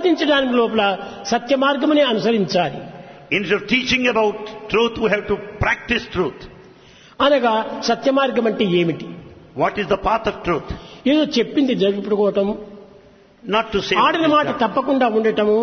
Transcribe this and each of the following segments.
బోధించడానికి లోపల సత్య మార్గమునే అనుసరించాలి Instead of teaching about truth, we have to practice truth. అనగా సత్య మార్గం అంటే ఏమిటి What is the path of truth? ఏదో చెప్పింది జరుపుకోవటం Not to say, ఆడిన మాట తప్పకుండా ఉండటము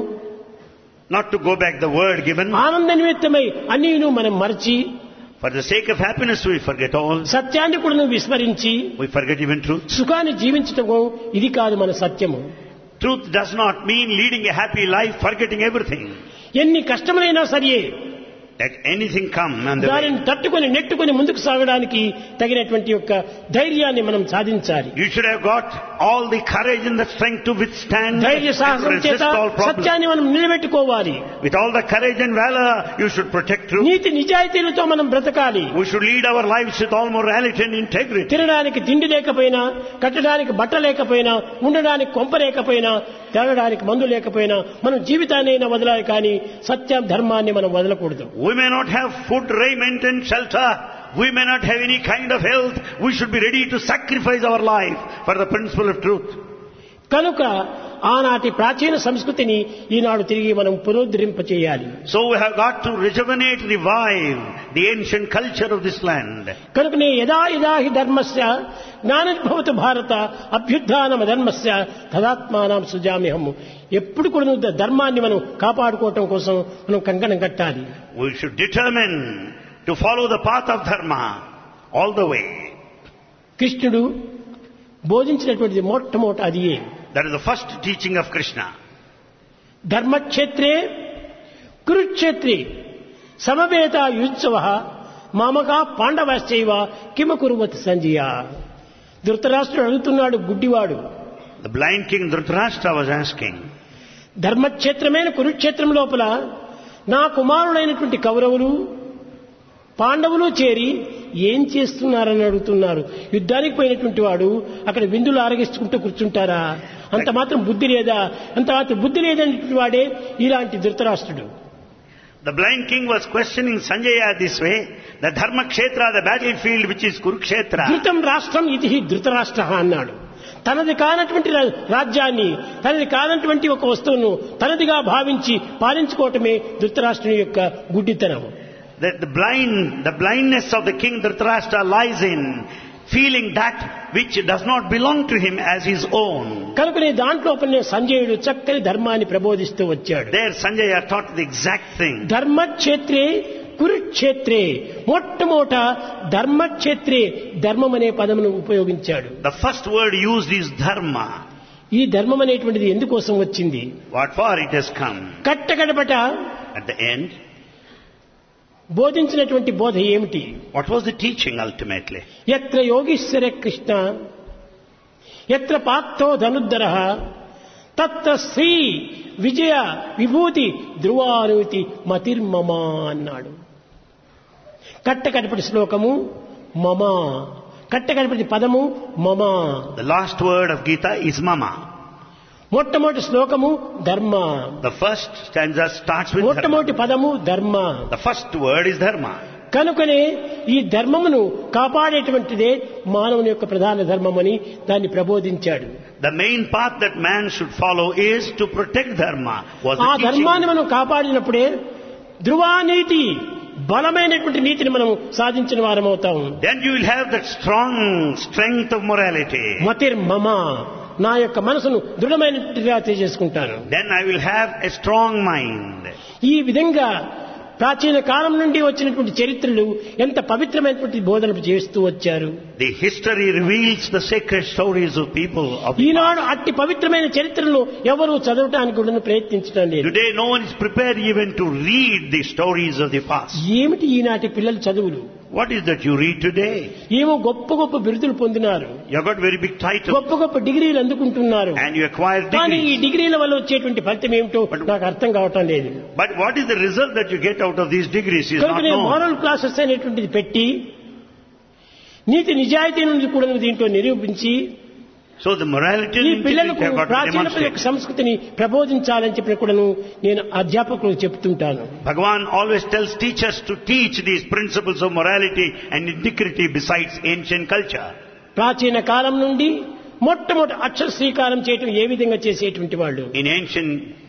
not to go back the word given. ఆనంద నిమిత్తమై అన్నీ మనం మరచి For the sake of happiness, we forget all. సత్యాన్ని కూడా విస్మరించి We forget even truth. సుఖాన్ని జీవించటము ఇది కాదు మన సత్యము Truth does not mean leading a happy life, forgetting everything. ఎన్ని కష్టములైనా సరియే Let anything come and the way. దానిని తట్టుకొని నెట్టుకొని ముందుకు సాగడానికి తగినటువంటి యొక్క ధైర్యాన్ని మనం సాధించాలి You should have got all the courage and the strength to withstand ధైర్య and సాహసం చేత resist all problems. సత్యాన్ని మనం నిలబెట్టుకోవాలి With all the courage and valor, you should protect truth. నీతి నిజాయితీలతో మనం బ్రతకాలి We should lead our lives with all morality and integrity. తినడానికి తిండి లేకపోయినా కట్టడానికి బట్ట లేకపోయినా ఉండడానికి కొంప లేకపోయినా తాగడానికి మందు లేకపోయినా మనం జీవితాన్ని వదలాలి కానీ సత్యం ధర్మాన్ని మనం వదలకూడదు We may not have food, raiment and shelter. We may not have any kind of health. We should be ready to sacrifice our life for the principle of truth. కనుక ఆనాటి ప్రాచీన సంస్కృతిని ఈనాడు తిరిగి మనం పునరుద్ధరింప చేయాలి So we have got to rejuvenate, revive the ancient culture of this land. కనుకనే యదా యదా హి ధర్మస్య జ్ఞానభవతు భారత అభ్యుత్నమ ధర్మస్య తదాత్మానం సుజామ్యహం ఎప్పుడు కూడా నువ్వు ధర్మాన్ని మనం కాపాడుకోవటం కోసం మనం కంకణం కట్టాలి We should determine to follow the path of dharma all the way. కృష్ణుడు బోధించినటువంటిది మొట్టమొదటి అదియే That is the first teaching of Krishna. ధర్మక్షేత్రే కురుక్షేత్రే సమవేత యుత్సవ మామగా పాండవశ్చైవ కిమ కురువతి Sanjaya ధృతరాష్ట్రుడు అడుగుతున్నాడు గుడ్డివాడు The blind king Dhritarashtra was asking, ధర్మక్షేత్రమైన కురుక్షేత్రం లోపల నా కుమారుడైనటువంటి కౌరవులు పాండవులు చేరి ఏం చేస్తున్నారని అడుగుతున్నారు యుద్ధానికి పోయినటువంటి వాడు అక్కడ విందులు ఆరగిస్తుంటూ కూర్చుంటారా అంత మాత్రం బుద్ధి లేదా అంత మాత్రం బుద్ధి లేదనేటువంటి వాడే ఇలాంటి ధృతరాష్ట్రుడు The blind king was questioning Sanjaya this way, the Dharma Kshetra, the battlefield which is Kurukshetra. ధృతం రాష్ట్రం ఇది ధృతరాష్ట్ర అన్నాడు తనది కానటువంటి రా- రాజ్యాన్ని తనది కానటువంటి ఒక వస్తువును తనదిగా భావించి పాలించుకోవటమే ధృతరాష్ట్రుని యొక్క గుడ్డితనం That the blind, the blindness of the king Dhritarashtra lies in feeling that which does not belong to him as his own. కనుకనే దాంట్లోపలనే సంజయుడు చక్కని ధర్మాన్ని ప్రబోధిస్తూ వచ్చాడు There Sanjaya taught the exact thing. ధర్మక్షేత్రే కురుక్షేత్రే మొట్టమొదట ధర్మక్షేత్రే ధర్మం అనే పదమును ఉపయోగించాడు The first word used is dharma. ఈ ధర్మం అనేటువంటిది ఎందుకోసం వచ్చింది What for it has come. కట్టకడపట At the end, బోధించినటువంటి బోధ ఏమిటి what was the teaching ultimately? ఎత్ర యోగీశ్వర కృష్ణ ఎత్ర పార్థో ధనుద్ధర తత్ర శ్రీ విజయ విభూతి ధ్రువానుతి మతిర్మమ అన్నాడు కట్టకడపటి శ్లోకము మమ కట్టకడపటి పదము మమ The last word of Gita is mama. మొట్టమొదటి శ్లోకము ధర్మ The first stanza starts with dharma. మొట్టమొదటి పదము ధర్మ The first word is dharma. కనుకనే ఈ ధర్మమును కాపాడేటువంటిదే మానవుని యొక్క ప్రధాన ధర్మమని దాన్ని ప్రబోధించాడు The main path that man should follow is to protect dharma. Was ఆ the teaching. ధర్మాన్ని మనం కాపాడినప్పుడే ధృవానీతి బలమైనటువంటి నీతిని మనం సాధించిన వారం అవుతాం Then you will have that strong strength of morality. మతిర్ మమ నా యొక్క మనసును దృఢమైనట్టుగా చేసుకుంటాను Then I will have a strong mind. ఈ విధంగా ప్రాచీన కాలం నుండి వచ్చినటువంటి చరిత్రలు ఎంత పవిత్రమైనటువంటి బోధనలు చేస్తూ వచ్చారు The history reveals the sacred stories of people of the ఈనాడు అట్టి పవిత్రమైన చరిత్రలను ఎవరు చదవటానికి కూడా ప్రయత్నించడం లేదు Today no one is prepared even to read the stories of the past. ఏమిటి ఈనాటి పిల్లల చదువులు What is that you read today? ఏమో గొప్ప గొప్ప బిరుదులు పొందినారు You have got very big titles గొప్ప గొప్ప డిగ్రీలు అందుకుంటున్నారు and you acquire కానీ ఈ degrees. డిగ్రీల వల్ల వచ్చేటువంటి ఫలితం ఏమిటో నాకు అర్థం కావటం లేదు But what is the result that you get out of these degrees is not కనుక నేను known. మోరల్ క్లాసెస్ అనేటువంటిది పెట్టి నీతి నిజాయితీ నుండి కూడా దీంట్లో నిరూపించి So the morality ఈ and integrity పిల్లలకు have got to ప్రాచీన యొక్క demonstrate. సంస్కృతిని ప్రబోధించాలని చెప్పిన కూడాను నేను అధ్యాపకులకు చెప్తుంటాను Bhagavan always tells teachers to teach these principles of morality and integrity besides ancient culture. ప్రాచీన కాలం నుండి మొట్టమొదటి అక్షర శ్రీకారం చేయటం ఏ విధంగా చేసేటువంటి వాళ్ళు In ancient